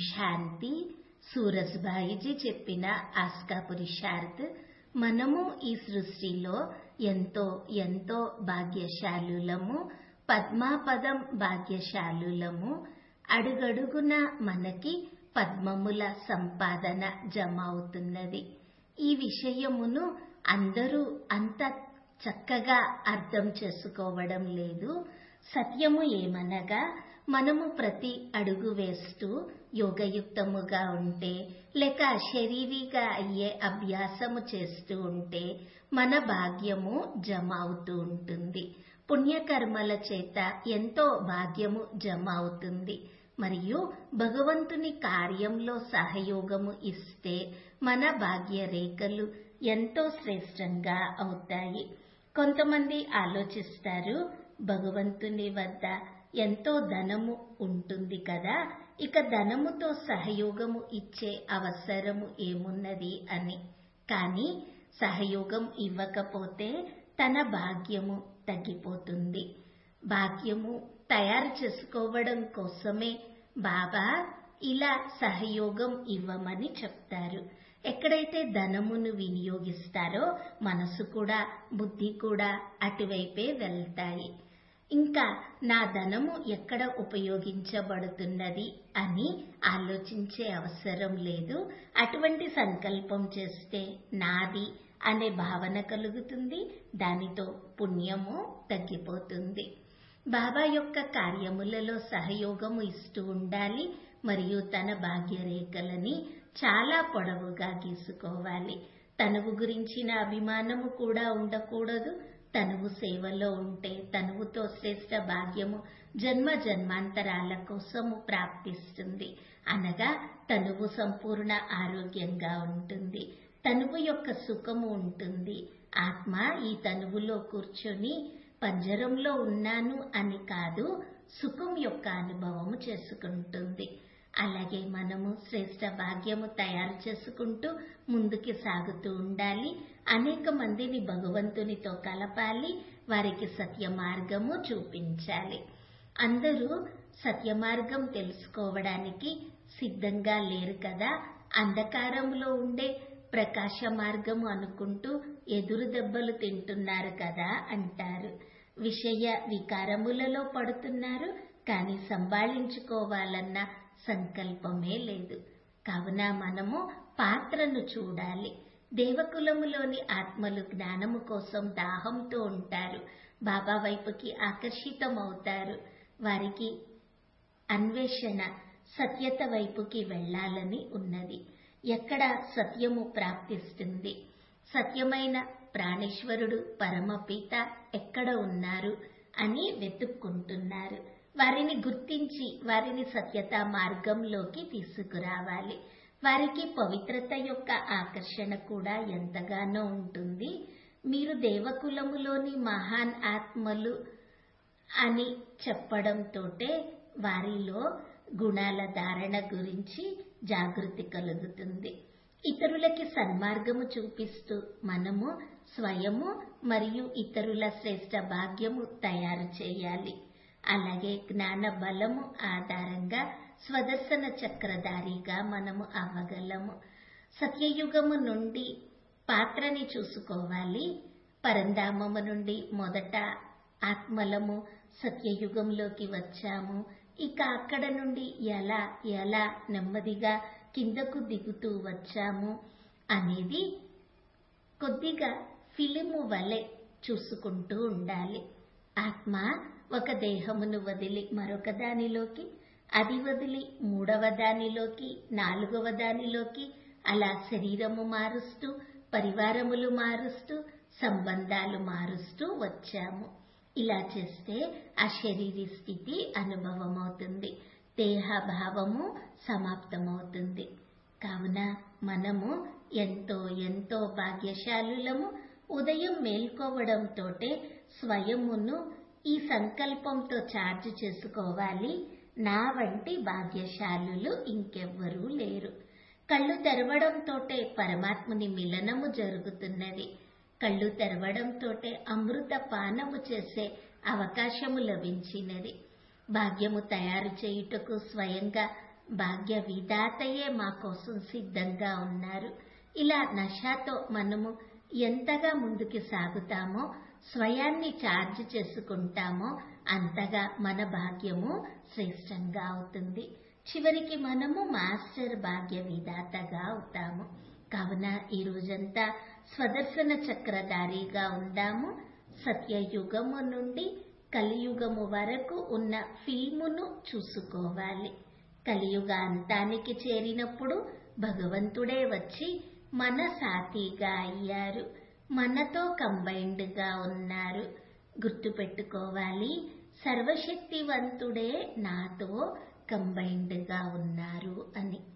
శాంతి సూరజ్భాయిజీ చెప్పిన ఆస్కా పురుషార్థ్ మనము ఈ సృష్టిలో ఎంతో ఎంతో భాగ్యశాలులము పద్మాపదం భాగ్యశాలులము అడుగడుగున మనకి పద్మముల సంపాదన జమ అవుతున్నది ఈ విషయమును అందరూ అంత చక్కగా అర్థం చేసుకోవడం లేదు సత్యము ఏమనగా మనము ప్రతి అడుగు వేస్తూ యోగయుక్తముగా ఉంటే లేక శరీరీగా అయ్యే అభ్యాసము చేస్తూ ఉంటే మన భాగ్యము జమ అవుతూ ఉంటుంది పుణ్యకర్మల చేత ఎంతో భాగ్యము జమ అవుతుంది మరియు భగవంతుని కార్యంలో సహయోగము ఇస్తే మన భాగ్య రేఖలు ఎంతో శ్రేష్టంగా అవుతాయి కొంతమంది ఆలోచిస్తారు భగవంతుని వద్ద ఎంతో ధనము ఉంటుంది కదా ఇక ధనముతో సహయోగము ఇచ్చే అవసరము ఏమున్నది అని కానీ సహయోగం ఇవ్వకపోతే తన భాగ్యము తగ్గిపోతుంది భాగ్యము తయారు చేసుకోవడం కోసమే బాబా ఇలా సహయోగం ఇవ్వమని చెప్తారు ఎక్కడైతే ధనమును వినియోగిస్తారో మనసు కూడా బుద్ధి కూడా అటువైపే వెళ్తాయి ఇంకా నా ధనము ఎక్కడ ఉపయోగించబడుతున్నది అని ఆలోచించే అవసరం లేదు అటువంటి సంకల్పం చేస్తే నాది అనే భావన కలుగుతుంది దానితో పుణ్యము తగ్గిపోతుంది బాబా యొక్క కార్యములలో సహయోగము ఇస్తూ ఉండాలి మరియు తన భాగ్యరేఖలని చాలా పొడవుగా గీసుకోవాలి తనువు గురించిన అభిమానము కూడా ఉండకూడదు తనువు సేవలో ఉంటే తనువుతో శ్రేష్ట భాగ్యము జన్మ జన్మాంతరాల కోసము ప్రాప్తిస్తుంది అనగా తనువు సంపూర్ణ ఆరోగ్యంగా ఉంటుంది తనువు యొక్క సుఖము ఉంటుంది ఆత్మ ఈ తనువులో కూర్చొని పంజరంలో ఉన్నాను అని కాదు సుఖం యొక్క అనుభవము చేసుకుంటుంది అలాగే మనము శ్రేష్ట భాగ్యము తయారు చేసుకుంటూ ముందుకి సాగుతూ ఉండాలి అనేక మందిని భగవంతునితో కలపాలి వారికి సత్య మార్గము చూపించాలి అందరూ సత్య మార్గం తెలుసుకోవడానికి సిద్ధంగా లేరు కదా అంధకారంలో ఉండే ప్రకాశ మార్గము అనుకుంటూ ఎదురు దెబ్బలు తింటున్నారు కదా అంటారు విషయ వికారములలో పడుతున్నారు కానీ సంభాళించుకోవాలన్న సంకల్పమే లేదు కావున మనము పాత్రను చూడాలి దేవకులములోని ఆత్మలు జ్ఞానము కోసం దాహంతో ఉంటారు బాబా వైపుకి ఆకర్షితమవుతారు వారికి అన్వేషణ సత్యత వైపుకి వెళ్లాలని ఉన్నది ఎక్కడ సత్యము ప్రాప్తిస్తుంది సత్యమైన ప్రాణేశ్వరుడు పరమపిత ఎక్కడ ఉన్నారు అని వెతుక్కుంటున్నారు వారిని గుర్తించి వారిని సత్యత మార్గంలోకి తీసుకురావాలి వారికి పవిత్రత యొక్క ఆకర్షణ కూడా ఎంతగానో ఉంటుంది మీరు దేవకులములోని మహాన్ ఆత్మలు అని చెప్పడంతోటే వారిలో గుణాల ధారణ గురించి జాగృతి కలుగుతుంది ఇతరులకి సన్మార్గము చూపిస్తూ మనము స్వయము మరియు ఇతరుల శ్రేష్ట భాగ్యము తయారు చేయాలి అలాగే జ్ఞాన బలము ఆధారంగా స్వదర్శన చక్రధారిగా మనము అవ్వగలము సత్యయుగము నుండి పాత్రని చూసుకోవాలి పరంధామము నుండి మొదట ఆత్మలము సత్యయుగంలోకి వచ్చాము ఇక అక్కడ నుండి ఎలా ఎలా నెమ్మదిగా కిందకు దిగుతూ వచ్చాము అనేది కొద్దిగా ఫిలిము వలె చూసుకుంటూ ఉండాలి ఆత్మ ఒక దేహమును వదిలి మరొక దానిలోకి అది వదిలి మూడవ దానిలోకి నాలుగవ దానిలోకి అలా శరీరము మారుస్తూ పరివారములు మారుస్తూ సంబంధాలు మారుస్తూ వచ్చాము ఇలా చేస్తే ఆ శరీర స్థితి అనుభవం అవుతుంది దేహభావము సమాప్తమవుతుంది కావున మనము ఎంతో ఎంతో భాగ్యశాలులము ఉదయం మేల్కోవడంతోటే స్వయమును ఈ సంకల్పంతో ఛార్జ్ చేసుకోవాలి నా వంటి భాగ్యశాలులు ఇంకెవ్వరూ లేరు కళ్ళు తెరవడంతోటే పరమాత్ముని మిలనము జరుగుతున్నది కళ్ళు తెరవడంతోటే అమృత పానము చేసే అవకాశము లభించినది భాగ్యము తయారు చేయుటకు స్వయంగా భాగ్య విధాతయే మా కోసం సిద్ధంగా ఉన్నారు ఇలా నషాతో మనము ఎంతగా ముందుకు సాగుతామో స్వయాన్ని ఛార్జ్ చేసుకుంటామో అంతగా మన భాగ్యము శ్రేష్టంగా అవుతుంది చివరికి మనము మాస్టర్ భాగ్య విధాతగా అవుతాము కావున ఈ రోజంతా స్వదర్శన చక్రధారిగా ఉందాము సత్యయుగము నుండి కలియుగము వరకు ఉన్న ఫిల్మును చూసుకోవాలి కలియుగ అంతానికి చేరినప్పుడు భగవంతుడే వచ్చి మన సాథీగా అయ్యారు మనతో కంబైన్డ్ గా ఉన్నారు గుర్తుపెట్టుకోవాలి సర్వశక్తివంతుడే నాతో కంబైన్డ్ గా ఉన్నారు అని